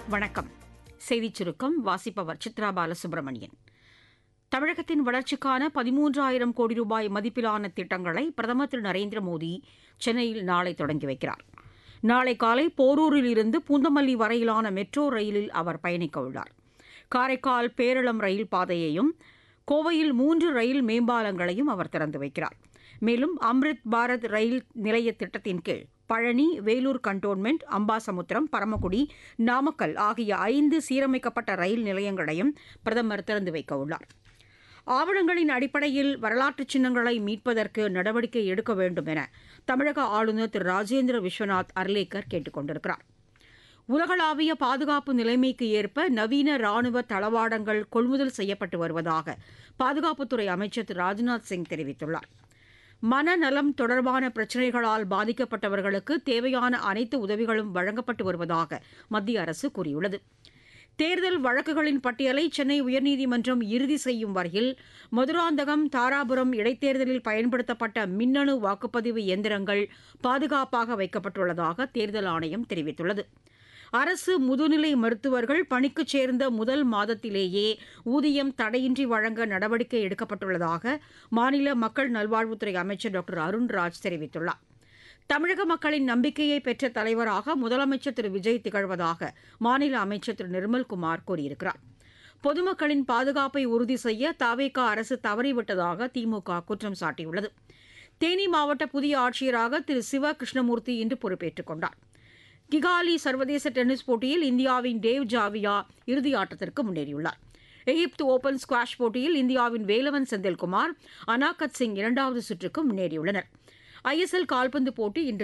வணக்கம் செய்திச் சுருக்கம் வாசிப்பவர் சித்ரா பாலசுப்ரமணியன் தமிழகத்தின் வளர்ச்சிக்கான பதிமூன்றாயிரம் கோடி ரூபாய் மதிப்பிலான திட்டங்களை பிரதமர் திரு நரேந்திர மோடி சென்னையில் நாளை தொடங்கி வைக்கிறார் நாளை காலை போரூரில் இருந்து பூந்தமல்லி வரையிலான மெட்ரோ ரயிலில் அவர் பயணிக்க உள்ளார் காரைக்கால் பேரளம் ரயில் பாதையையும் கோவையில் மூன்று ரயில் மேம்பாலங்களையும் அவர் திறந்து வைக்கிறார் மேலும் அம்ரித் பாரத் ரயில் நிலைய திட்டத்தின் கீழ் பழனி வேலூர் கண்டோன்மெண்ட் அம்பாசமுத்திரம் பரமக்குடி நாமக்கல் ஆகிய ஐந்து சீரமைக்கப்பட்ட ரயில் நிலையங்களையும் பிரதமர் திறந்து வைக்க உள்ளார் ஆவணங்களின் அடிப்படையில் வரலாற்று சின்னங்களை மீட்பதற்கு நடவடிக்கை எடுக்க வேண்டும் என தமிழக ஆளுநர் திரு ராஜேந்திர விஸ்வநாத் அர்லேக்கர் கேட்டுக் கொண்டிருக்கிறார் உலகளாவிய பாதுகாப்பு நிலைமைக்கு ஏற்ப நவீன ராணுவ தளவாடங்கள் கொள்முதல் செய்யப்பட்டு வருவதாக பாதுகாப்புத்துறை அமைச்சர் திரு ராஜ்நாத் சிங் தெரிவித்துள்ளார் மனநலம் தொடர்பான பிரச்சினைகளால் பாதிக்கப்பட்டவர்களுக்கு தேவையான அனைத்து உதவிகளும் வழங்கப்பட்டு வருவதாக மத்திய அரசு கூறியுள்ளது தேர்தல் வழக்குகளின் பட்டியலை சென்னை உயர்நீதிமன்றம் இறுதி செய்யும் வரையில் மதுராந்தகம் தாராபுரம் இடைத்தேர்தலில் பயன்படுத்தப்பட்ட மின்னணு வாக்குப்பதிவு இயந்திரங்கள் பாதுகாப்பாக வைக்கப்பட்டுள்ளதாக தேர்தல் ஆணையம் தெரிவித்துள்ளது அரசு முதுநிலை மருத்துவர்கள் பணிக்குச் சேர்ந்த முதல் மாதத்திலேயே ஊதியம் தடையின்றி வழங்க நடவடிக்கை எடுக்கப்பட்டுள்ளதாக மாநில மக்கள் நல்வாழ்வுத்துறை அமைச்சர் டாக்டர் அருண்ராஜ் தெரிவித்துள்ளார் தமிழக மக்களின் நம்பிக்கையை பெற்ற தலைவராக முதலமைச்சர் திரு விஜய் திகழ்வதாக மாநில அமைச்சர் திரு நிர்மல்குமார் கூறியிருக்கிறார் பொதுமக்களின் பாதுகாப்பை உறுதி செய்ய தாவேகா அரசு தவறிவிட்டதாக திமுக குற்றம் சாட்டியுள்ளது தேனி மாவட்ட புதிய ஆட்சியராக திரு சிவ கிருஷ்ணமூர்த்தி இன்று பொறுப்பேற்றுக் கொண்டார் கிகாலி சர்வதேச டென்னிஸ் போட்டியில் இந்தியாவின் டேவ் ஜாவியா இறுதி ஆட்டத்திற்கு முன்னேறியுள்ளார் எகிப்து ஓபன் ஸ்குவாஷ் போட்டியில் இந்தியாவின் வேலவன் செந்தில்குமார் அனாகத் சிங் இரண்டாவது சுற்றுக்கு முன்னேறியுள்ளனர் ஐஎஸ்எல் கால்பந்து போட்டி இன்று